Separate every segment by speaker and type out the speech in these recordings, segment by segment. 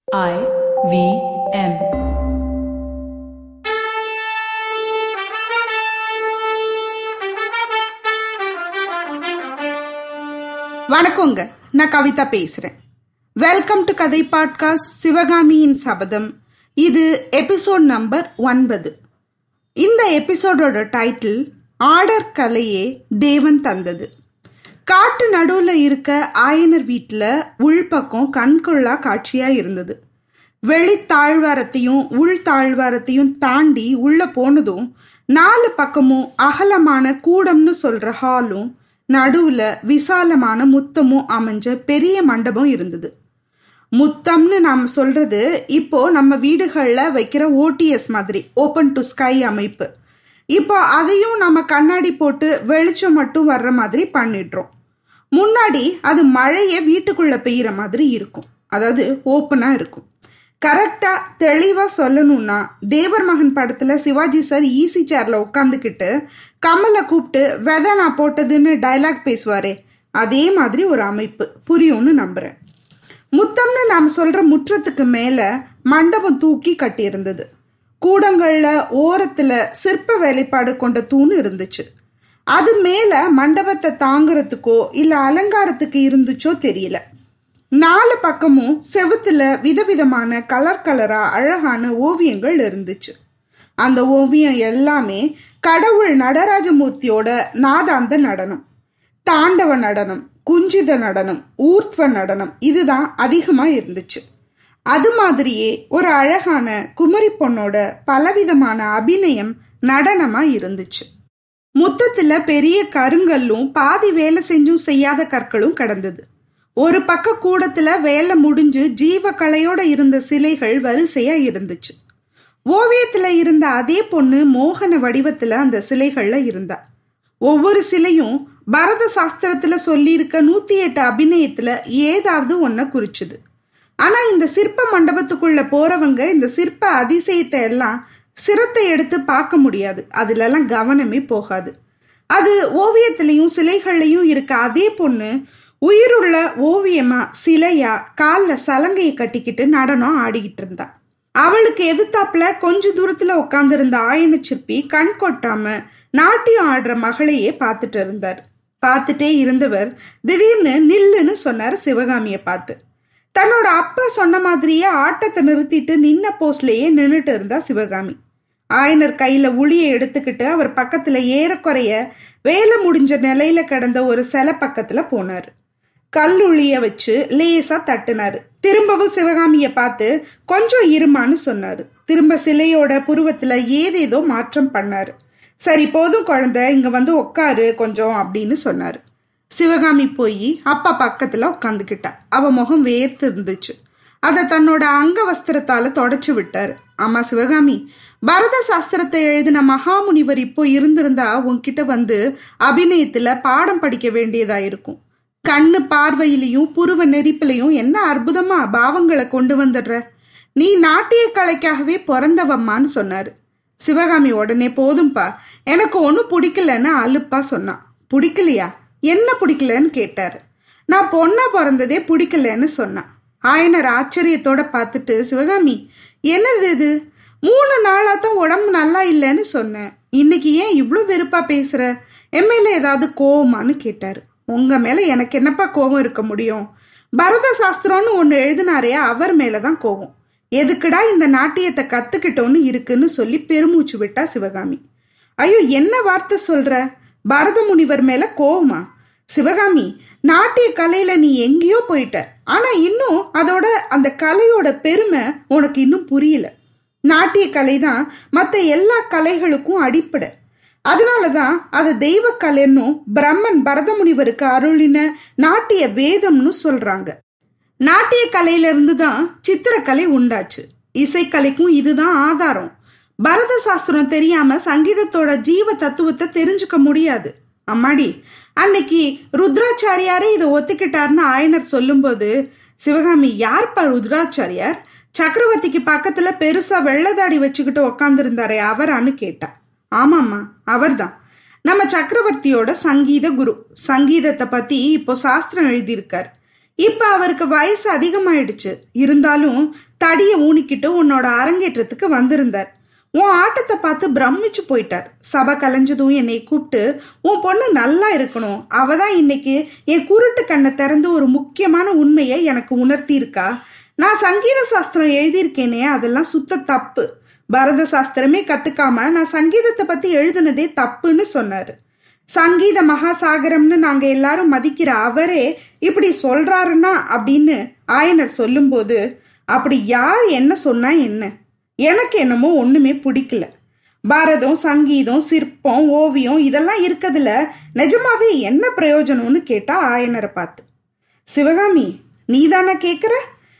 Speaker 1: I V M.
Speaker 2: வணக்கங்க நான் கவிதா பேசுறேன் வெல்கம் டு கதை பாட்காஸ்ட் சிவகாமியின் சபதம் இது எபிசோட் நம்பர் ஒன்பது இந்த எபிசோடோட டைட்டில் ஆர்டர் கலையே தேவன் தந்தது காட்டு நடுவில் இருக்க ஆயனர் வீட்டில் உள்பக்கம் கண்கொள்ளா காட்சியா இருந்தது வெளித்தாழ்வாரத்தையும் உள் தாழ்வாரத்தையும் தாண்டி உள்ள போனதும் நாலு பக்கமும் அகலமான கூடம்னு சொல்ற ஹாலும் நடுவுல விசாலமான முத்தமும் அமைஞ்ச பெரிய மண்டபம் இருந்தது முத்தம்னு நாம் சொல்றது இப்போ நம்ம வீடுகளில் வைக்கிற ஓடிஎஸ் மாதிரி ஓப்பன் டு ஸ்கை அமைப்பு இப்போ அதையும் நம்ம கண்ணாடி போட்டு வெளிச்சம் மட்டும் வர்ற மாதிரி பண்ணிடுறோம் முன்னாடி அது மழையை வீட்டுக்குள்ள பெய்யுற மாதிரி இருக்கும் அதாவது ஓப்பனா இருக்கும் கரெக்டா தெளிவா சொல்லணும்னா தேவர் மகன் படத்துல சிவாஜி சார் ஈசி சேர்ல உட்காந்துக்கிட்டு கமலை கூப்பிட்டு வெதை நான் போட்டதுன்னு டைலாக் பேசுவாரே அதே மாதிரி ஒரு அமைப்பு புரியும்னு நம்புறேன் முத்தம்னு நாம் சொல்ற முற்றத்துக்கு மேல மண்டபம் தூக்கி கட்டியிருந்தது கூடங்கள்ல ஓரத்துல சிற்ப வேலைப்பாடு கொண்ட தூண் இருந்துச்சு அது மேல மண்டபத்தை தாங்கிறதுக்கோ இல்ல அலங்காரத்துக்கு இருந்துச்சோ தெரியல நாலு பக்கமும் செவுத்துல விதவிதமான கலர் கலரா அழகான ஓவியங்கள் இருந்துச்சு அந்த ஓவியம் எல்லாமே கடவுள் நடராஜமூர்த்தியோட நாதாந்த நடனம் தாண்டவ நடனம் குஞ்சித நடனம் ஊர்த்வ நடனம் இதுதான் அதிகமா இருந்துச்சு அது மாதிரியே ஒரு அழகான குமரி பொண்ணோட பலவிதமான அபிநயம் நடனமா இருந்துச்சு முத்தத்துல பெரிய கருங்கல்லும் பாதி வேலை செஞ்சும் செய்யாத கற்களும் கடந்தது ஒரு பக்க கூடத்துல வேலை முடிஞ்சு ஜீவ கலையோட இருந்த சிலைகள் வரிசையா இருந்துச்சு ஓவியத்துல இருந்த அதே பொண்ணு மோகன வடிவத்துல அந்த சிலைகள்ல இருந்தா ஒவ்வொரு சிலையும் பரத சாஸ்திரத்துல சொல்லியிருக்க நூத்தி எட்டு அபிநயத்துல ஏதாவது ஒன்ன குறிச்சுது ஆனா இந்த சிற்ப மண்டபத்துக்குள்ள போறவங்க இந்த சிற்ப அதிசயத்தை எல்லாம் சிரத்தை எடுத்து பார்க்க முடியாது அதுல எல்லாம் கவனமே போகாது அது ஓவியத்திலையும் சிலைகள்லையும் இருக்க அதே பொண்ணு உயிருள்ள ஓவியமா சிலையா காலில் சலங்கையை கட்டிக்கிட்டு நடனம் ஆடிக்கிட்டு இருந்தா அவளுக்கு எதிர்த்தாப்புல கொஞ்ச தூரத்துல உட்காந்துருந்த ஆயன சிற்பி கண் கொட்டாம நாட்டியம் ஆடுற மகளையே பார்த்துட்டு இருந்தார் பார்த்துட்டே இருந்தவர் திடீர்னு நில்லுன்னு சொன்னார் சிவகாமியை பார்த்து தன்னோட அப்பா சொன்ன மாதிரியே ஆட்டத்தை நிறுத்திட்டு நின்ன போஸ்ட்லயே நின்றுட்டு இருந்தா சிவகாமி ஆயனர் கையில உளியை எடுத்துக்கிட்டு அவர் பக்கத்துல ஏறக்குறைய வேலை முடிஞ்ச நிலையில கிடந்த ஒரு சிலை பக்கத்துல போனார் கல்லுளிய வச்சு லேசா தட்டுனாரு திரும்பவும் சிவகாமிய பார்த்து கொஞ்சம் இருமான்னு சொன்னாரு திரும்ப சிலையோட புருவத்துல ஏதேதோ மாற்றம் பண்ணாரு சரி போதும் குழந்தை இங்க வந்து உட்காரு கொஞ்சம் அப்படின்னு சொன்னாரு சிவகாமி போய் அப்பா பக்கத்துல உட்காந்துக்கிட்டா அவ முகம் வேர்த்து இருந்துச்சு அதை தன்னோட அங்க வஸ்திரத்தால தொடச்சு விட்டாரு ஆமா சிவகாமி பரத சாஸ்திரத்தை எழுதின மகாமுனிவர் இப்போ இருந்திருந்தா உன்கிட்ட வந்து அபிநயத்துல பாடம் படிக்க வேண்டியதா இருக்கும் கண்ணு பார்வையிலையும் புருவ நெரிப்பிலையும் என்ன அற்புதமா பாவங்களை கொண்டு வந்துடுற நீ நாட்டிய கலைக்காகவே பிறந்தவம்மான்னு சொன்னாரு சிவகாமி உடனே போதும்பா எனக்கு ஒன்றும் பிடிக்கலன்னு அலுப்பா சொன்னான் பிடிக்கலையா என்ன பிடிக்கலன்னு கேட்டாரு நான் பொண்ணா பிறந்ததே பிடிக்கலன்னு சொன்னான் ஆயனர் ஆச்சரியத்தோட பார்த்துட்டு சிவகாமி என்னது இது மூணு நாளா தான் உடம்பு நல்லா இல்லைன்னு சொன்னேன் இன்னைக்கு ஏன் இவ்வளோ வெறுப்பா பேசுற என் மேல ஏதாவது கோவமான்னு கேட்டாரு உங்க மேல எனக்கு என்னப்பா கோபம் இருக்க முடியும் பரத சாஸ்திரம்னு ஒன்று எழுதினாரே அவர் மேலதான் கோபம் எதுக்குடா இந்த நாட்டியத்தை கத்துக்கிட்டோன்னு இருக்குன்னு சொல்லி பெருமூச்சு விட்டா சிவகாமி ஐயோ என்ன வார்த்தை சொல்ற பரத முனிவர் மேல கோவமா சிவகாமி நாட்டிய கலையில நீ எங்கேயோ போயிட்ட ஆனா இன்னும் அதோட அந்த கலையோட பெருமை உனக்கு இன்னும் புரியல நாட்டிய கலை தான் மற்ற எல்லா கலைகளுக்கும் அடிப்படை அதனாலதான் அது தெய்வ கலைன்னும் பிரம்மன் பரதமுனிவருக்கு அருளின நாட்டிய வேதம்னு சொல்றாங்க நாட்டிய கலையிலிருந்து தான் சித்திரக்கலை உண்டாச்சு இசைக்கலைக்கும் இதுதான் ஆதாரம் பரத சாஸ்திரம் தெரியாம சங்கீதத்தோட ஜீவ தத்துவத்தை தெரிஞ்சுக்க முடியாது அம்மாடி அன்னைக்கு ருத்ராச்சாரியாரே இதை ஒத்துக்கிட்டார்னு ஆயனர் சொல்லும்போது சிவகாமி யார்ப்பா ருத்ராச்சாரியார் சக்கரவர்த்திக்கு பக்கத்துல பெருசா வெள்ளதாடி வச்சுக்கிட்டு உக்காந்துருந்தாரே அவரான்னு கேட்டா ஆமாம்மா அவர்தான் நம்ம சக்கரவர்த்தியோட சங்கீத குரு சங்கீதத்தை பத்தி இப்போ சாஸ்திரம் எழுதியிருக்கார் இப்ப அவருக்கு வயசு அதிகமாயிடுச்சு இருந்தாலும் தடிய ஊனிக்கிட்டு உன்னோட அரங்கேற்றத்துக்கு வந்திருந்தார் உன் ஆட்டத்தை பார்த்து பிரமிச்சு போயிட்டார் சபை கலைஞ்சதும் என்னை கூப்பிட்டு உன் பொண்ணு நல்லா இருக்கணும் அவ தான் இன்னைக்கு என் குருட்டு கண்ணை திறந்து ஒரு முக்கியமான உண்மையை எனக்கு உணர்த்தி இருக்கா நான் சங்கீத சாஸ்திரம் எழுதியிருக்கேனே அதெல்லாம் சுத்த தப்பு பரத சாஸ்திரமே கத்துக்காம நான் சங்கீதத்தை பத்தி எழுதுனதே தப்புன்னு சொன்னாரு சங்கீத மகாசாகரம்னு நாங்க எல்லாரும் மதிக்கிற அவரே இப்படி சொல்றாருன்னா அப்படின்னு ஆயனர் சொல்லும்போது அப்படி யார் என்ன சொன்னா என்ன எனக்கு என்னமோ ஒண்ணுமே பிடிக்கல பாரதம் சங்கீதம் சிற்பம் ஓவியம் இதெல்லாம் இருக்கதுல நிஜமாவே என்ன பிரயோஜனம்னு கேட்டா ஆயனரை பார்த்து சிவகாமி நீதானா கேக்குற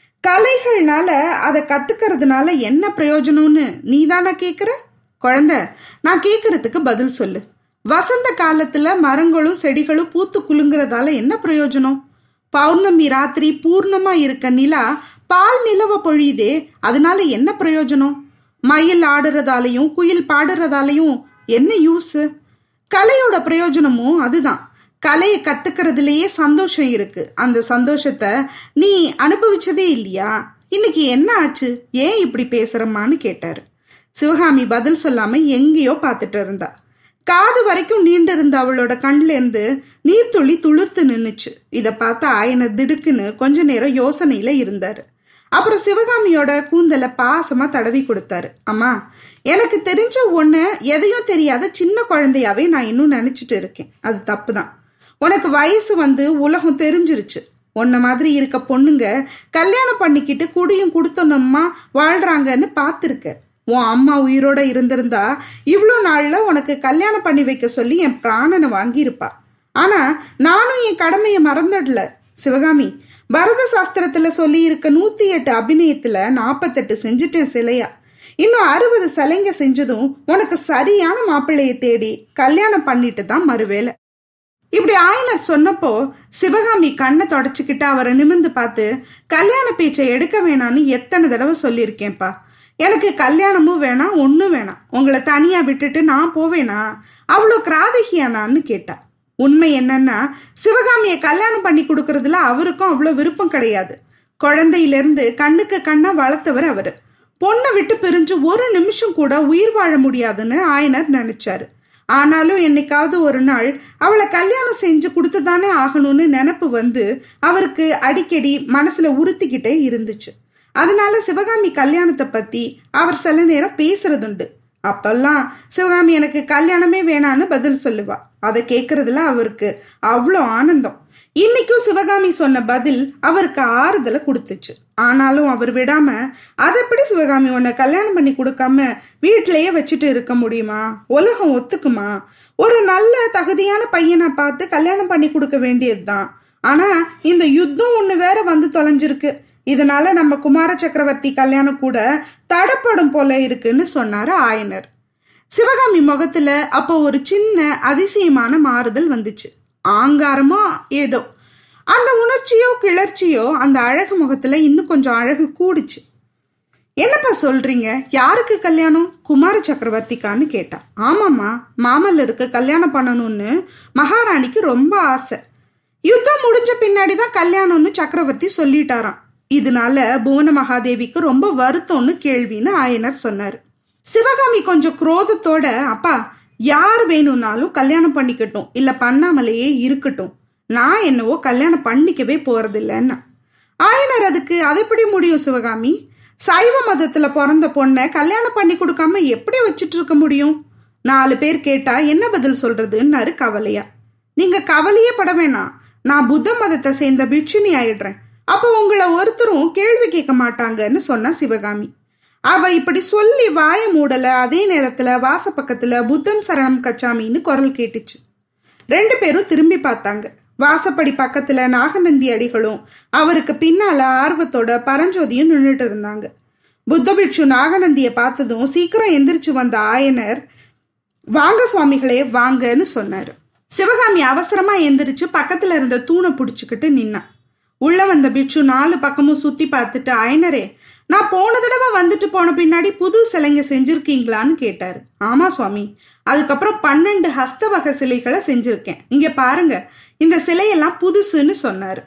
Speaker 2: கலைகள்னால அதை கத்துக்கிறதுனால என்ன பிரயோஜனம்னு நீதானா கேக்குற குழந்தை நான் கேக்குறதுக்கு பதில் சொல்லு வசந்த காலத்துல மரங்களும் செடிகளும் பூத்து குலுங்குறதால என்ன பிரயோஜனம் பௌர்ணமி ராத்திரி பூர்ணமா இருக்க நிலா பால் நிலவ பொழியுதே அதனால என்ன பிரயோஜனம் மயில் ஆடுறதாலையும் குயில் பாடுறதாலையும் என்ன யூஸ் கலையோட பிரயோஜனமும் அதுதான் கலையை கத்துக்கிறதுலயே சந்தோஷம் இருக்கு அந்த சந்தோஷத்தை நீ அனுபவிச்சதே இல்லையா இன்னைக்கு என்ன ஆச்சு ஏன் இப்படி பேசுறம்மான்னு கேட்டாரு சிவகாமி பதில் சொல்லாம எங்கேயோ பார்த்துட்டு இருந்தா காது வரைக்கும் நீண்டு இருந்த அவளோட கண்ல இருந்து நீர்த்துளி துளிர்த்து நின்னுச்சு இத பார்த்த ஆயனர் திடுக்குன்னு கொஞ்ச நேரம் யோசனையில இருந்தாரு அப்புறம் சிவகாமியோட கூந்தலை பாசமா தடவி கொடுத்தாரு அம்மா எனக்கு தெரிஞ்ச ஒண்ணு எதையும் தெரியாத சின்ன குழந்தையாவே நான் இன்னும் நினைச்சிட்டு இருக்கேன் அது தப்பு தான் உனக்கு வயசு வந்து உலகம் தெரிஞ்சிருச்சு உன்ன மாதிரி இருக்க பொண்ணுங்க கல்யாணம் பண்ணிக்கிட்டு குடியும் கொடுத்தோன்னம்மா வாழ்றாங்கன்னு பார்த்துருக்க உன் அம்மா உயிரோட இருந்திருந்தா இவ்வளோ நாளில் உனக்கு கல்யாணம் பண்ணி வைக்க சொல்லி என் பிராணனை வாங்கியிருப்பா ஆனா நானும் என் கடமையை மறந்துடல சிவகாமி பரத சாஸ்திரத்துல சொல்லி இருக்க நூத்தி எட்டு அபிநயத்துல நாற்பத்தெட்டு செஞ்சுட்டேன் சிலையா இன்னும் அறுபது சிலைங்க செஞ்சதும் உனக்கு சரியான மாப்பிள்ளைய தேடி கல்யாணம் பண்ணிட்டு தான் மறுவேலை இப்படி ஆயனர் சொன்னப்போ சிவகாமி கண்ணை தொடச்சிக்கிட்டு அவரை நிமிந்து பார்த்து கல்யாண பேச்சை எடுக்க வேணான்னு எத்தனை தடவை சொல்லியிருக்கேன்ப்பா எனக்கு கல்யாணமும் வேணாம் ஒன்றும் வேணாம் உங்களை தனியா விட்டுட்டு நான் போவேனா அவ்வளோ கிராதகியானான்னு கேட்டா உண்மை என்னன்னா சிவகாமியை கல்யாணம் பண்ணி கொடுக்கறதுல அவருக்கும் அவ்வளோ விருப்பம் கிடையாது குழந்தையிலிருந்து கண்ணுக்கு கண்ணா வளர்த்தவர் அவரு பொண்ணை விட்டு பிரிஞ்சு ஒரு நிமிஷம் கூட உயிர் வாழ முடியாதுன்னு ஆயனர் நினைச்சாரு ஆனாலும் என்னைக்காவது ஒரு நாள் அவளை கல்யாணம் செஞ்சு கொடுத்துதானே ஆகணும்னு நினப்பு வந்து அவருக்கு அடிக்கடி மனசுல உறுத்திக்கிட்டே இருந்துச்சு அதனால சிவகாமி கல்யாணத்தை பத்தி அவர் சில நேரம் பேசுறதுண்டு அப்பெல்லாம் சிவகாமி எனக்கு கல்யாணமே வேணான்னு பதில் சொல்லுவா அதை கேட்கறதுல அவருக்கு அவ்வளோ ஆனந்தம் இன்னைக்கும் சிவகாமி சொன்ன பதில் அவருக்கு ஆறுதலை கொடுத்துச்சு ஆனாலும் அவர் விடாம அதை எப்படி சிவகாமி உன்னை கல்யாணம் பண்ணி கொடுக்காம வீட்டிலேயே வச்சுட்டு இருக்க முடியுமா உலகம் ஒத்துக்குமா ஒரு நல்ல தகுதியான பையனை பார்த்து கல்யாணம் பண்ணி கொடுக்க வேண்டியதுதான் ஆனா இந்த யுத்தம் ஒண்ணு வேற வந்து தொலைஞ்சிருக்கு இதனால நம்ம குமார சக்கரவர்த்தி கல்யாணம் கூட தடப்படும் போல இருக்குன்னு சொன்னாரு ஆயனர் சிவகாமி முகத்துல அப்போ ஒரு சின்ன அதிசயமான மாறுதல் வந்துச்சு ஆங்காரமோ ஏதோ அந்த உணர்ச்சியோ கிளர்ச்சியோ அந்த அழகு முகத்துல இன்னும் கொஞ்சம் அழகு கூடுச்சு என்னப்பா சொல்றீங்க யாருக்கு கல்யாணம் குமார சக்கரவர்த்திக்கான்னு கேட்டா ஆமாம்மா மாமல்ல இருக்க கல்யாணம் பண்ணணும்னு மகாராணிக்கு ரொம்ப ஆசை யுத்தம் முடிஞ்ச பின்னாடி தான் கல்யாணம்னு சக்கரவர்த்தி சொல்லிட்டாராம் இதனால புவன மகாதேவிக்கு ரொம்ப வருத்தம்னு கேள்வின்னு ஆயனர் சொன்னார் சிவகாமி கொஞ்சம் குரோதத்தோட அப்பா யார் வேணும்னாலும் கல்யாணம் பண்ணிக்கட்டும் இல்ல பண்ணாமலேயே இருக்கட்டும் நான் என்னவோ கல்யாணம் பண்ணிக்கவே போறதில்லன்னா ஆயனர் அதுக்கு அது எப்படி முடியும் சிவகாமி சைவ மதத்துல பிறந்த பொண்ணை கல்யாணம் பண்ணி கொடுக்காம எப்படி வச்சுட்டு இருக்க முடியும் நாலு பேர் கேட்டா என்ன பதில் சொல்றதுன்னாரு கவலையா நீங்க கவலையே பட வேணாம் நான் புத்த மதத்தை சேர்ந்த பிட்சுனி ஆயிடுறேன் அப்போ உங்களை ஒருத்தரும் கேள்வி கேட்க மாட்டாங்கன்னு சொன்னா சிவகாமி அவ இப்படி சொல்லி வாய மூடல அதே நேரத்துல வாசப்பக்கத்துல புத்தம் சரணம் கச்சாமின்னு குரல் கேட்டுச்சு ரெண்டு பேரும் திரும்பி பார்த்தாங்க வாசப்படி பக்கத்துல நாகநந்தி அடிகளும் அவருக்கு பின்னால ஆர்வத்தோட பரஞ்சோதியும் நின்றுட்டு இருந்தாங்க புத்த பிட்சு நாகநந்தியை பார்த்ததும் சீக்கிரம் எந்திரிச்சு வந்த ஆயனர் வாங்க சுவாமிகளே வாங்கன்னு சொன்னாரு சிவகாமி அவசரமா எந்திரிச்சு பக்கத்துல இருந்த தூணை பிடிச்சுக்கிட்டு நின்னான் உள்ள வந்த பிட்சு நாலு பக்கமும் சுத்தி பார்த்துட்டு அயனரே நான் போன தடவை வந்துட்டு போன பின்னாடி புது சிலைங்க செஞ்சிருக்கீங்களான்னு கேட்டாரு ஆமா சுவாமி அதுக்கப்புறம் பன்னெண்டு ஹஸ்த வகை சிலைகளை செஞ்சிருக்கேன் இங்க பாருங்க இந்த சிலையெல்லாம் புதுசுன்னு சொன்னாரு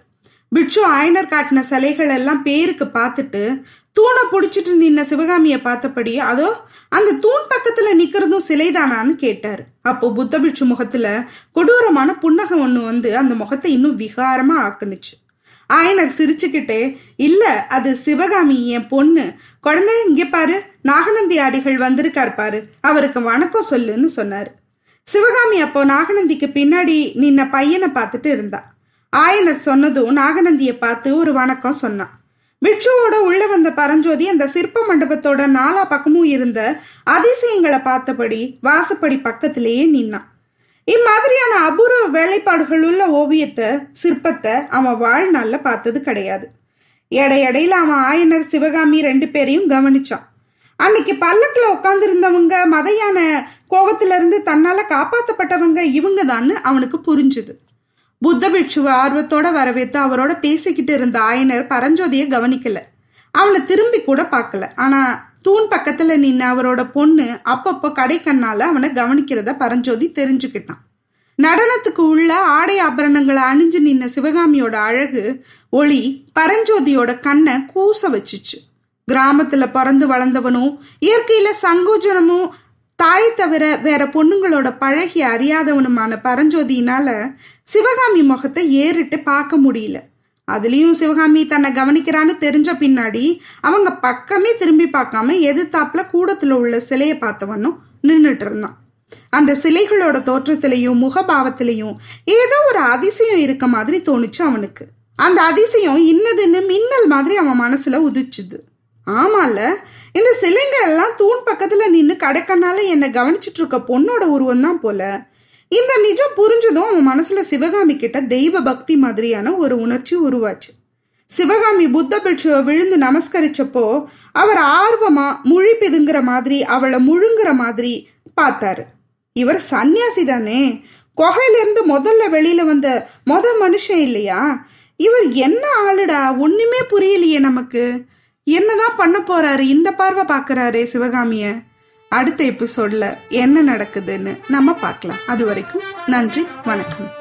Speaker 2: பிட்சு ஆயனர் காட்டின சிலைகள் எல்லாம் பேருக்கு பார்த்துட்டு தூணை பிடிச்சிட்டு நின்ன சிவகாமிய பார்த்தபடி அதோ அந்த தூண் பக்கத்துல நிக்கிறதும் சிலைதானான்னு கேட்டாரு அப்போ புத்த பிட்சு முகத்துல கொடூரமான புன்னகம் ஒண்ணு வந்து அந்த முகத்தை இன்னும் விகாரமா ஆக்குனுச்சு ஆயனர் சிரிச்சுக்கிட்டே இல்ல அது சிவகாமி என் பொண்ணு குழந்தை இங்க பாரு நாகநந்தி ஆடிகள் வந்திருக்கார் பாரு அவருக்கு வணக்கம் சொல்லுன்னு சொன்னாரு சிவகாமி அப்போ நாகநந்திக்கு பின்னாடி நின்ன பையனை பார்த்துட்டு இருந்தா ஆயனர் சொன்னதும் நாகநந்தியை பார்த்து ஒரு வணக்கம் சொன்னான் பிட்சுவோட உள்ள வந்த பரஞ்சோதி அந்த சிற்ப மண்டபத்தோட நாலா பக்கமும் இருந்த அதிசயங்களை பார்த்தபடி வாசப்படி பக்கத்திலேயே நின்னான் இம்மாதிரியான அபூர்வ வேலைப்பாடுகள் உள்ள ஓவியத்தை சிற்பத்தை அவன் வாழ்நாள்ல பார்த்தது கிடையாது எடையடையில அவன் ஆயனர் சிவகாமி ரெண்டு பேரையும் கவனிச்சான் அன்னைக்கு பல்லக்குல உட்காந்துருந்தவங்க மதையான கோபத்துல இருந்து தன்னால காப்பாத்தப்பட்டவங்க இவங்க தான் அவனுக்கு புரிஞ்சுது புத்த பிட்சுவை ஆர்வத்தோட வரவேற்று அவரோட பேசிக்கிட்டு இருந்த ஆயனர் பரஞ்சோதியை கவனிக்கல அவனை திரும்பி கூட பார்க்கல ஆனா தூண் பக்கத்துல நின்ன அவரோட பொண்ணு அப்பப்போ கடைக்கண்ணால அவனை கவனிக்கிறத பரஞ்சோதி தெரிஞ்சுக்கிட்டான் நடனத்துக்கு உள்ள ஆடை ஆபரணங்களை அணிஞ்சு நின்ன சிவகாமியோட அழகு ஒளி பரஞ்சோதியோட கண்ணை கூச வச்சுச்சு கிராமத்துல பிறந்து வளர்ந்தவனும் இயற்கையில சங்கோஜனமும் தாய் தவிர வேற பொண்ணுங்களோட பழகி அறியாதவனுமான பரஞ்சோதியினால சிவகாமி முகத்தை ஏறிட்டு பார்க்க முடியல அதுலயும் சிவகாமி தன்னை கவனிக்கிறான்னு தெரிஞ்ச பின்னாடி அவங்க பக்கமே திரும்பி பார்க்காம எதிர்த்தாப்புல கூடத்துல உள்ள சிலையை பார்த்தவனும் நின்றுட்டு இருந்தான் அந்த சிலைகளோட தோற்றத்திலையும் முகபாவத்திலையும் ஏதோ ஒரு அதிசயம் இருக்க மாதிரி தோணுச்சு அவனுக்கு அந்த அதிசயம் இன்னதுன்னு மின்னல் மாதிரி அவன் மனசுல உதிச்சுது ஆமால இந்த சிலைங்க எல்லாம் தூண் பக்கத்துல நின்னு கடைக்கண்ணால என்னை கவனிச்சிட்டு இருக்க பொண்ணோட உருவம் தான் போல இந்த நிஜம் புரிஞ்சதும் அவன் மனசுல சிவகாமி கிட்ட தெய்வ பக்தி மாதிரியான ஒரு உணர்ச்சி உருவாச்சு சிவகாமி புத்த பிட்சுவை விழுந்து நமஸ்கரிச்சப்போ அவர் ஆர்வமா முழி பிதுங்குற மாதிரி அவளை முழுங்குற மாதிரி பார்த்தாரு இவர் சன்னியாசி தானே குகையிலிருந்து முதல்ல வெளியில வந்த மொத மனுஷன் இல்லையா இவர் என்ன ஆளுடா ஒண்ணுமே புரியலையே நமக்கு என்னதான் பண்ண போறாரு இந்த பார்வை பார்க்கறாரே சிவகாமிய அடுத்த எபிசோட்ல என்ன நடக்குதுன்னு நம்ம பார்க்கலாம் அது வரைக்கும் நன்றி வணக்கம்